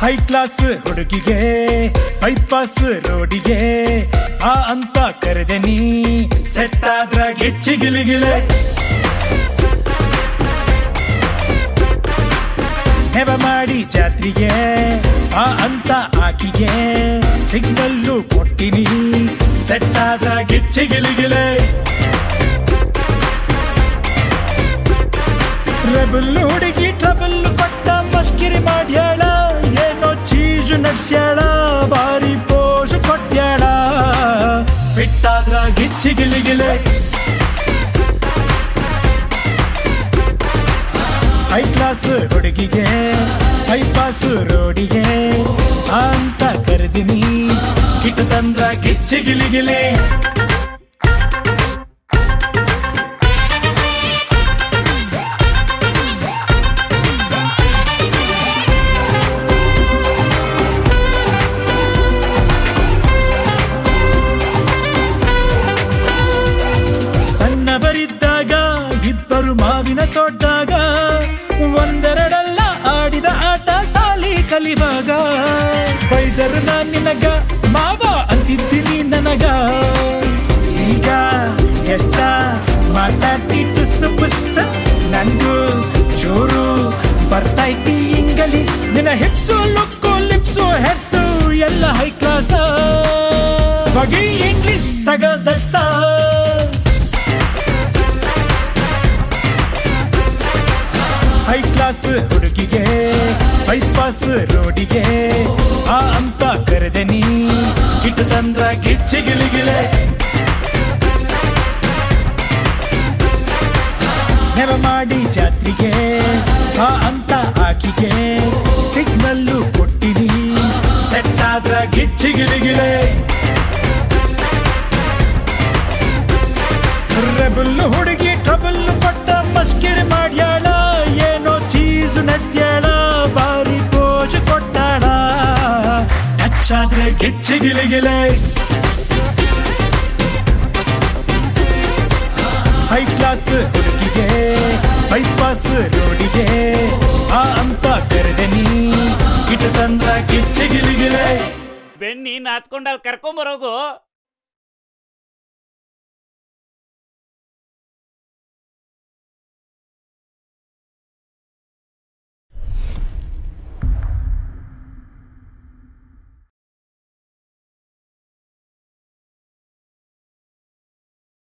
high class ಹುಡುಗಿಗೆ bypass ರೋಡಿಗೆ ಆ ಅಂತ ಕರೆದೆ ನೀ ಸೆಟ್ ಆದ್ರ ಗೆಚ್ಚಿಗಿಲಿಗಿಲೆ ನೆವ ಮಾಡಿ ಜಾತ್ರೆಗೆ ಆ ಅಂತ ಆಕಿಗೆ ಸಿಗ್ನಲ್ಲು ಕೊಟ್ಟಿನಿ ಸೆಟ್ ಆದ್ರ ಗೆಚ್ಚಿಗಿಲಿಗಿಲೆ ರೆಬಲ್ ಹುಡುಗಿ ಟ್ರಬಲ್ ಕೊಟ್ಟ ಮಸ್ಕಿರಿ ಮಾಡ್ಯಾಳ ಏನೋ ಚೀಜು ನಡ್ಸ್ಯಾಳ ಬಾರಿ ಪೋಷು ಕೊಟ್ಯಾಳ ಬಿಟ್ಟಾದ್ರ ಗಿಚ್ಚಿಗಿಲಿಗಿಲೆ ಹೈ ಕ್ಲಾಸ್ ಹುಡುಗಿಗೆ ಹೈ ಪಾಸ್ ರೋಡಿಗೆ ಅಂತ ಕರೆದಿನಿ ಕಿಟ್ಟು ತಂದ್ರ ಗಿಚ್ಚಿಗಿಲಿಗಿಲೆ ಸಣ್ಣವರಿದ್ದಾಗ ಇಬ್ಬರು ಮಾವಿನ ತೋಟದಾಗ ಒಂದೆರಡಲ್ಲ ಆಡಿದ ಆಟ ಸಾಲಿ ಕಲಿವಾಗ ಬೈದರು ನಾನ್ ನಿನಗ ಮಾವ ಅಂತಿದ್ದೀನಿ ನನಗ ಈಗ ಎಷ್ಟ ಮಾತಾಡ್ತಿಟ್ಟು ಸುಬ್ಬುಸ್ಸ ನಂದು ಚೂರು ಬರ್ತೈತಿ ಇಂಗ್ಲೀಷ್ ನಿನ್ನ ಹಿಪ್ಸು ಲುಕ್ಕು ಲಿಪ್ಸು ಹೆರ್ಸು ಎಲ್ಲ ಹೈ ಕ್ಲಾಸ ಬಗೆ ಇಂಗ್ಲಿಷ್ ತಗದಲ್ಸ ಹೈ ಕ್ಲಾಸ್ ಹುಡುಗಿಗೆ ಬೈಪಾಸ್ ರೋಡಿಗೆ ಆ ಅಂತ ಕರೆದೆ ನೀ ಕಿಟ್ಟು ತಂದ್ರ ಗಿಚ್ಚಿಗಿಲಿಗಿಲೆ ನೆವ ಮಾಡಿ ಜಾತ್ರೆಗೆ ಆ ಅಂತ ಆಕಿಗೆ ಸಿಗ್ನಲ್ಲು ಕೊಟ್ಟಿನಿ ಸೆಟ್ ಆದ್ರ ಗಿಚ್ಚಿಗಿಲಿಗಿಲೆ ರೆಬಲ್ ಹುಡುಗಿ ಟ್ರಬಲ್ ಕೊಟ್ಟ ಮಸ್ಕಿರಿ ಮಾಡ್ಯಾಳ ಏನೋ ಚೀಸ್ ನಡ್ಸ್ಯಾಳ ಬಾರಿ ಪೋಜ್ ಕೊಟ್ಟಾಳ ಟಚ್ ಆದ್ರೆ ಗೆಚ್ಚಿಗಿಲಿಗಿಲೆ ಹೈ ಕ್ಲಾಸ್ ಹುಡುಗಿಗೆ ಬೈಪಾಸ್ ರೋಡಿಗೆ ಆ ಅಂತ ಕರೆದೆ ನೀ ಕಿಟ್ಟು ತಂದ್ರ ಗಿಚ್ಚಿಗಿಲಿಗಿಲೆ ಬೆಣ್ಣಿ ನಾಚ್ಕೊಂಡಲ್ಲಿ ಕರ್ಕೊಂಬರೋಗು